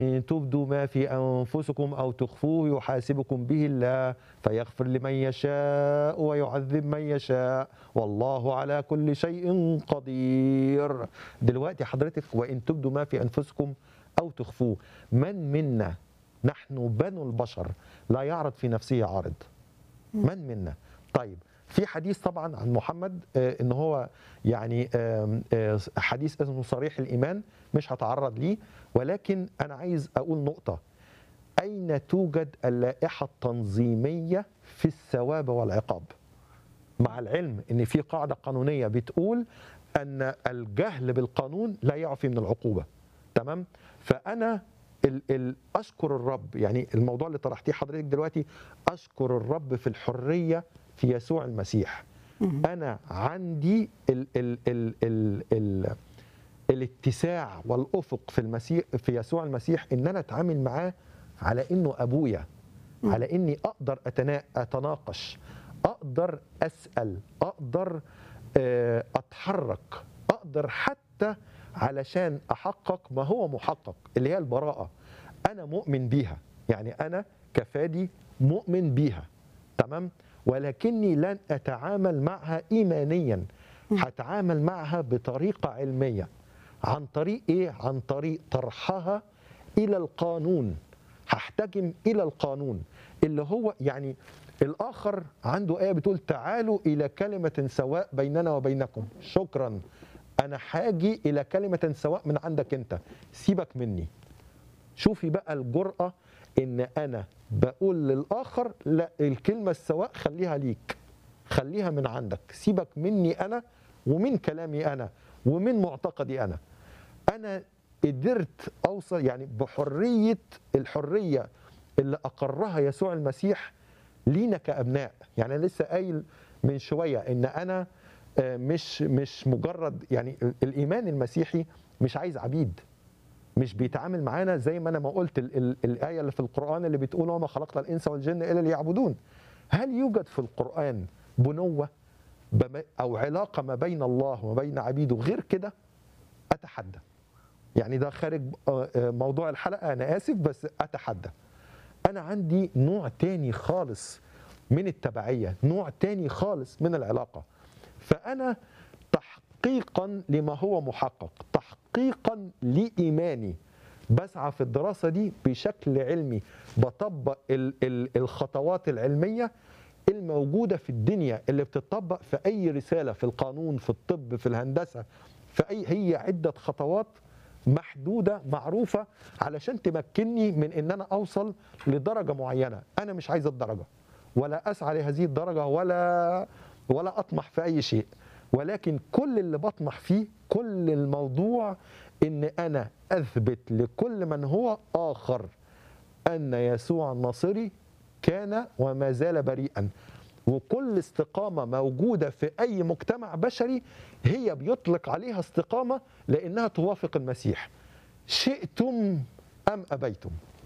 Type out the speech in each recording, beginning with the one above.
إن تبدوا ما في أنفسكم أو تخفوه يحاسبكم به الله فيغفر لمن يشاء ويعذب من يشاء والله على كل شيء قدير دلوقتي حضرتك وإن تبدوا ما في أنفسكم أو تخفوه من منا نحن بنو البشر لا يعرض في نفسه عارض من منا طيب في حديث طبعا عن محمد آه، ان هو يعني آم، آه، حديث اسمه صريح الايمان مش هتعرض ليه ولكن انا عايز اقول نقطه اين توجد اللائحه التنظيميه في الثواب والعقاب مع العلم ان في قاعده قانونيه بتقول ان الجهل بالقانون لا يعفي من العقوبه تمام فانا ال ال اشكر الرب يعني الموضوع اللي طرحتيه حضرتك دلوقتي اشكر الرب في الحريه في يسوع المسيح انا عندي ال ال ال ال ال الاتساع والافق في المسيح في يسوع المسيح ان انا اتعامل معاه على انه ابويا على اني اقدر أتنا... اتناقش اقدر اسال اقدر آه، اتحرك اقدر حتى علشان احقق ما هو محقق اللي هي البراءه انا مؤمن بيها يعني انا كفادي مؤمن بيها تمام ولكني لن اتعامل معها ايمانيا هتعامل معها بطريقه علميه عن طريق ايه عن طريق طرحها الى القانون هحتكم الى القانون اللي هو يعني الاخر عنده ايه بتقول تعالوا الى كلمه سواء بيننا وبينكم شكرا انا هاجي الى كلمه سواء من عندك انت سيبك مني شوفي بقى الجرأة إن أنا بقول للآخر لا الكلمة السواء خليها ليك خليها من عندك سيبك مني أنا ومن كلامي أنا ومن معتقدي أنا أنا قدرت أوصل يعني بحرية الحرية اللي أقرها يسوع المسيح لينا كأبناء يعني أنا لسه قايل من شوية إن أنا آه، مش مش مجرد يعني ال- الإيمان المسيحي مش عايز عبيد مش بيتعامل معانا زي ما انا ما قلت ال ال الايه اللي في القران اللي بتقول وما خلقت الانس والجن الا ليعبدون هل يوجد في القران بنوه بم- او علاقه ما بين الله وما بين عبيده غير كده اتحدى يعني ده خارج آه، آه، موضوع الحلقه انا اسف بس اتحدى انا عندي نوع تاني خالص من التبعيه نوع تاني خالص من العلاقه فانا تحقيقا لما هو محقق تحقيقا لايماني بسعى في الدراسه دي بشكل علمي بطبق ال ال الخطوات العلميه الموجوده في الدنيا اللي بتطبق في اي رساله في القانون في الطب في الهندسه في اي هي عده خطوات محدوده معروفه علشان تمكنني من ان انا اوصل لدرجه معينه انا مش عايز الدرجه ولا اسعى لهذه الدرجه ولا ولا اطمح في اي شيء ولكن كل اللي بطمح فيه كل الموضوع ان انا اثبت لكل من هو اخر ان يسوع الناصري كان وما زال بريئا وكل استقامة موجودة في أي مجتمع بشري هي بيطلق عليها استقامة لأنها توافق المسيح شئتم أم أبيتم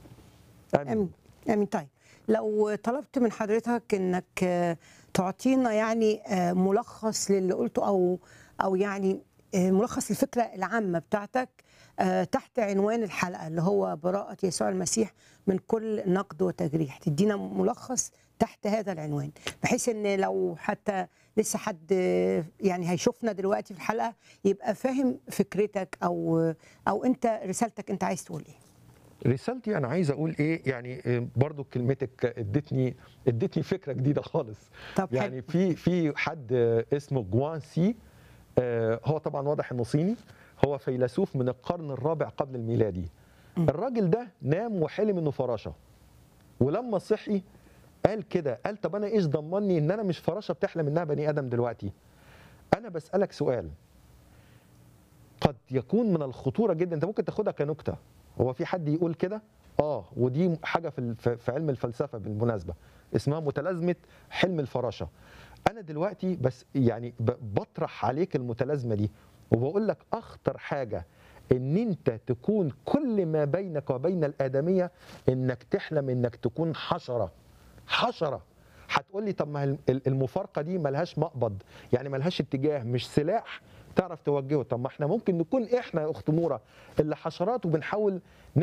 امين امين طيب لو طلبت من حضرتك انك آه، تعطينا يعني آه، ملخص للي قلته او او يعني آه، ملخص الفكره العامه بتاعتك آه، تحت عنوان الحلقه اللي هو براءه يسوع المسيح من كل نقد وتجريح تدينا ملخص تحت هذا العنوان بحيث ان لو حتى لسه حد آه، يعني هيشوفنا دلوقتي في الحلقه يبقى فاهم فكرتك او او انت رسالتك انت عايز تقول ايه رسالتي أنا عايز أقول إيه يعني آه، برضو كلمتك ادتني ادتني فكرة جديدة خالص طب حلو. يعني في في حد آه، اسمه جوان سي آه، هو طبعا واضح انه صيني هو فيلسوف من القرن الرابع قبل الميلادي الراجل ده نام وحلم انه فراشه ولما صحي قال كده قال طب انا ايش ضمني ان انا مش فراشه بتحلم انها بني ادم دلوقتي انا بسالك سؤال قد يكون من الخطوره جدا انت ممكن تاخدها كنكته هو في حد يقول كده اه ودي حاجه في الف- في علم الفلسفه بالمناسبه اسمها متلازمه حلم الفراشه انا دلوقتي بس يعني ب- بطرح عليك المتلازمه دي وبقول لك اخطر حاجه ان انت تكون كل ما بينك وبين الادميه انك تحلم انك تكون حشره حشره هتقول لي طب ما ال- ال- المفارقه دي ملهاش مقبض يعني ملهاش اتجاه مش سلاح تعرف توجهه طب ما احنا ممكن نكون احنا يا اخت نوره اللي حشرات وبنحاول